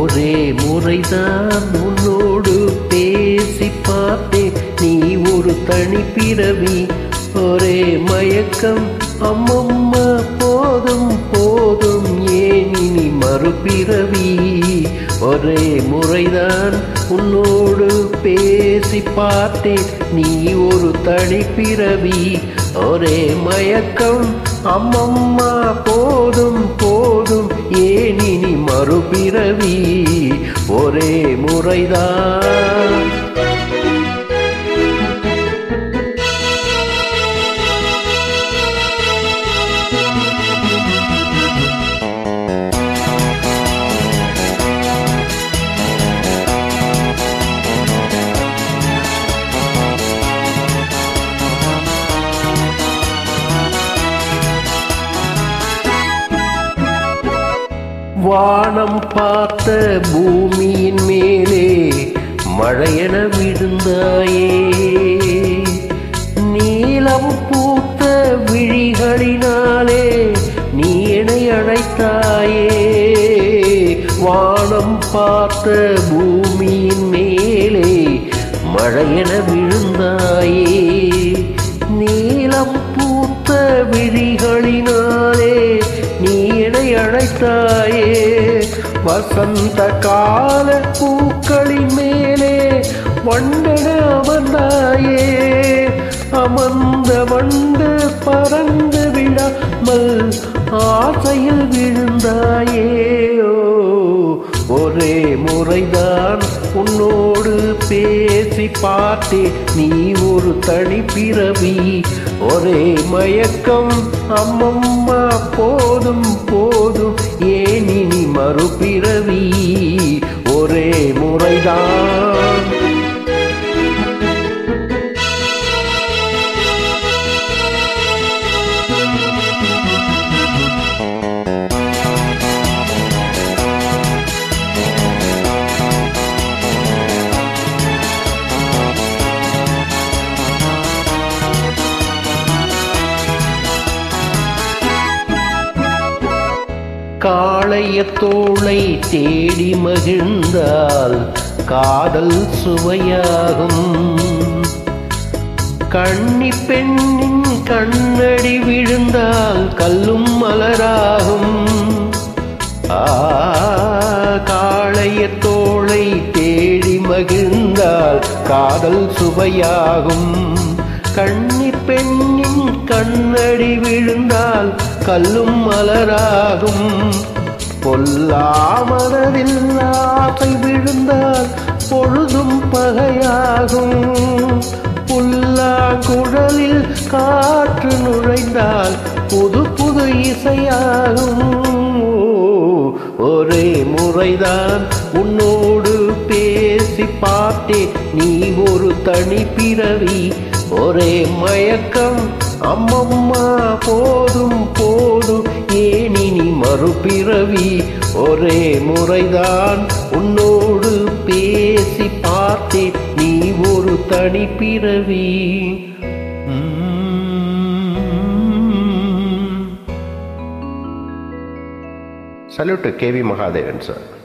ஒரே முறைதான் உன்னோடு பேசி பார்த்தேன் நீ ஒரு தனி பிறவி ஒரே மயக்கம் அம்மம்மா போதும் போதும் ஏன் இனி மறுபிறவி ஒரே முறைதான் உன்னோடு பேசி பார்த்தேன் நீ ஒரு தனி பிறவி ஒரே மயக்கம் அம்மம்மா போதும் போதும் ஏன் இனி மறுபிறவி ஒரே முறைதான் வானம் பார்த்த பூமியின் மேலே மழையென விழுந்தாயே நீலம் பூத்த விழிகளினாலே நீ என்னை அழைத்தாயே வானம் பார்த்த பூமியின் மேலே மழையென விழுந்தாயே நீலம் பூத்த விழிகளினாலே நீ என்னை அழைத்தாயே வசந்த கால பூக்களின் மேலே வண்டன அமர்ந்தாயே அமர்ந்த வண்டு பறந்து விடாமல் ஆசையில் விழுந்தாயே ஓ, ஒரே முறைதான் உன்னோடு பேசி பார்த்தேன் நீ ஒரு தனி பிறவி ஒரே மயக்கம் அம்மம்மா போதும் போதும் ஏன் இனி மறுபிறவி ஒரே முறைதான் காளைய தோளை தேடி மகிழ்ந்தால் காதல் சுவையாகும் கண்ணி பெண்ணின் கண்ணடி விழுந்தால் கல்லும் மலராகும் ஆ காளைய தோளை தேடி மகிழ்ந்தால் காதல் சுவையாகும் கண்ணி பெண்ணின் கண்ணடி விழுந்தால் கல்லும் மலராகும் பொல்லாமனதில் ஆசை விழுந்தால் பொழுதும் பகையாகும் புல்லாங்குழலில் காற்று நுழைந்தால் புது புது இசையாகும் ஒரே முறைதான் உன்னோடு பேசி பார்த்தேன் நீ ஒரு தனி பிறவி ஒரே மயக்கம் அம்மம்மா போதும் போதும் ஏன் இனி மறுபிறவி ஒரே முறைதான் உன்னோடு பேசி பார்த்தேன் நீ ஒரு தனி பிறவி சல்யூட் கேவி மகாதேவன் சார்